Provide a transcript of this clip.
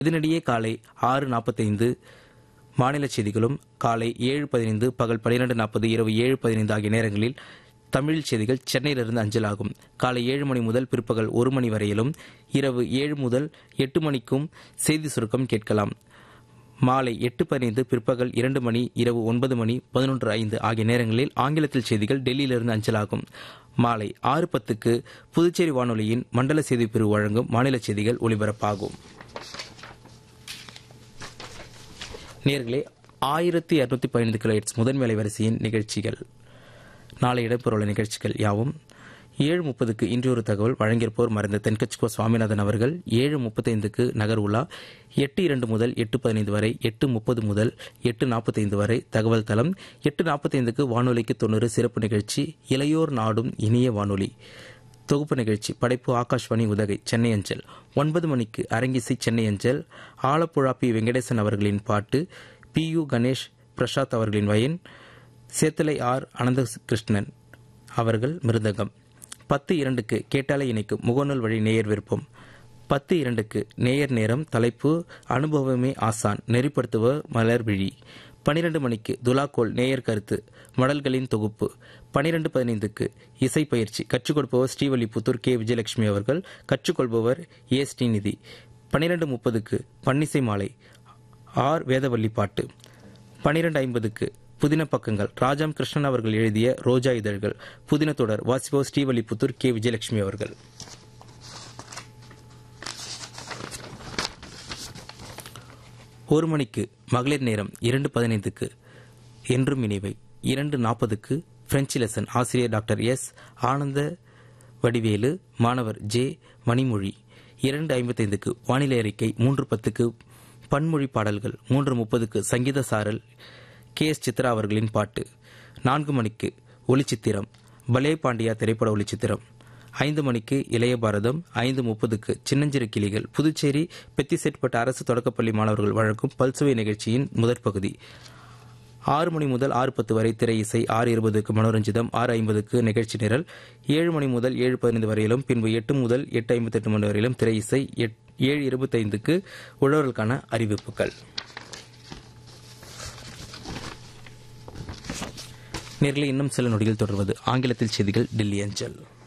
இதனிடையே காலை ஆறு நாற்பத்தைந்து மாநில செய்திகளும் காலை ஏழு பதினைந்து பகல் பனிரெண்டு நாற்பது இரவு ஏழு பதினைந்து ஆகிய நேரங்களில் தமிழ் செய்திகள் சென்னையிலிருந்து அஞ்சலாகும் காலை ஏழு மணி முதல் பிற்பகல் ஒரு மணி வரையிலும் இரவு ஏழு முதல் எட்டு மணிக்கும் செய்தி சுருக்கம் கேட்கலாம் மாலை எட்டு பதினைந்து பிற்பகல் இரண்டு மணி இரவு ஒன்பது மணி பதினொன்று ஐந்து ஆகிய நேரங்களில் ஆங்கிலத்தில் செய்திகள் டெல்லியிலிருந்து அஞ்சலாகும் மாலை ஆறு பத்துக்கு புதுச்சேரி வானொலியின் மண்டல செய்திப் பிரிவு வழங்கும் மாநில செய்திகள் ஒலிபரப்பாகும் நேர்களே ஆயிரத்தி இருநூத்தி பதினைந்து கிலோஹெட்ஸ் முதன்மை அலைவரிசையின் நிகழ்ச்சிகள் நாளை இடம்பெறவுள்ள நிகழ்ச்சிகள் யாவும் ஏழு முப்பதுக்கு இன்றொரு தகவல் வழங்கியிருப்போர் மறைந்த தென்கட்சிக்கோ சுவாமிநாதன் அவர்கள் ஏழு முப்பத்தைந்துக்கு நகர் உலா எட்டு இரண்டு முதல் எட்டு பதினைந்து வரை எட்டு முப்பது முதல் எட்டு நாற்பத்தைந்து வரை தகவல் தளம் எட்டு நாற்பத்தைந்துக்கு வானொலிக்கு தொண்ணூறு சிறப்பு நிகழ்ச்சி இளையோர் நாடும் இனிய வானொலி தொகுப்பு நிகழ்ச்சி படைப்பு ஆகாஷ்வாணி உதகை சென்னை அஞ்சல் ஒன்பது மணிக்கு அரங்கிசை சென்னை அஞ்சல் ஆலப்புழா பி வெங்கடேசன் அவர்களின் பாட்டு பி யு கணேஷ் பிரசாத் அவர்களின் வயன் சேத்தலை ஆர் அனந்த கிருஷ்ணன் அவர்கள் மிருதகம் பத்து இரண்டுக்கு கேட்டாலே இணைக்கும் முகநூல் வழி நேயர் விருப்பம் பத்து இரண்டுக்கு நேயர் நேரம் தலைப்பு அனுபவமே ஆசான் நெறிப்படுத்துவர் மலர் விழி பனிரெண்டு மணிக்கு துலாக்கோல் நேயர் கருத்து மடல்களின் தொகுப்பு பனிரெண்டு பதினைந்துக்கு இசை பயிற்சி கற்றுக் கொடுப்பவர் ஸ்ரீவல்லிபுத்தூர் கே விஜயலட்சுமி அவர்கள் கற்றுக்கொள்பவர் ஏ ஸ்ரீநிதி பனிரெண்டு முப்பதுக்கு பன்னிசை மாலை ஆர் வேதவல்லி பாட்டு பனிரெண்டு ஐம்பதுக்கு புதின பக்கங்கள் ராஜாம் கிருஷ்ணன் அவர்கள் எழுதிய ரோஜா இதழ்கள் புதின தொடர் வாசிபோ ஸ்ரீவல்லிபுத்தூர் கே விஜயலட்சுமி அவர்கள் ஒரு மணிக்கு மகளிர் நேரம் இரண்டு பதினைந்துக்கு என்றும் இணைவை இரண்டு நாற்பதுக்கு பிரெஞ்சு லெசன் ஆசிரியர் டாக்டர் எஸ் ஆனந்த வடிவேலு மாணவர் ஜே மணிமொழி இரண்டு ஐம்பத்தைந்துக்கு வானிலை அறிக்கை மூன்று பத்துக்கு பன்மொழி பாடல்கள் மூன்று முப்பதுக்கு சங்கீத சாரல் கே எஸ் சித்ரா அவர்களின் பாட்டு நான்கு மணிக்கு ஒளிச்சித்திரம் பலே பாண்டியா திரைப்பட ஒளிச்சித்திரம் ஐந்து மணிக்கு இளைய பாரதம் ஐந்து முப்பதுக்கு சின்னஞ்சிறு கிளிகள் புதுச்சேரி பெத்திசெட்பட்ட அரசு தொடக்கப்பள்ளி மாணவர்கள் வழங்கும் பல்சுவை நிகழ்ச்சியின் முதற் பகுதி ஆறு மணி முதல் ஆறு பத்து வரை திரை இசை ஆறு இருபதுக்கு மனோரஞ்சிதம் ஆறு ஐம்பதுக்கு நிகழ்ச்சி நிரல் ஏழு மணி முதல் ஏழு பதினைந்து வரையிலும் பின்பு எட்டு முதல் எட்டு ஐம்பத்தெட்டு மணி வரையிலும் திரை இசை ஏழு இருபத்தைந்துக்கு உழவர்களுக்கான அறிவிப்புகள் நேரில் இன்னும் சில நொடிகள் தொடர்வது ஆங்கிலத்தில் செய்திகள் டெல்லி அஞ்சல்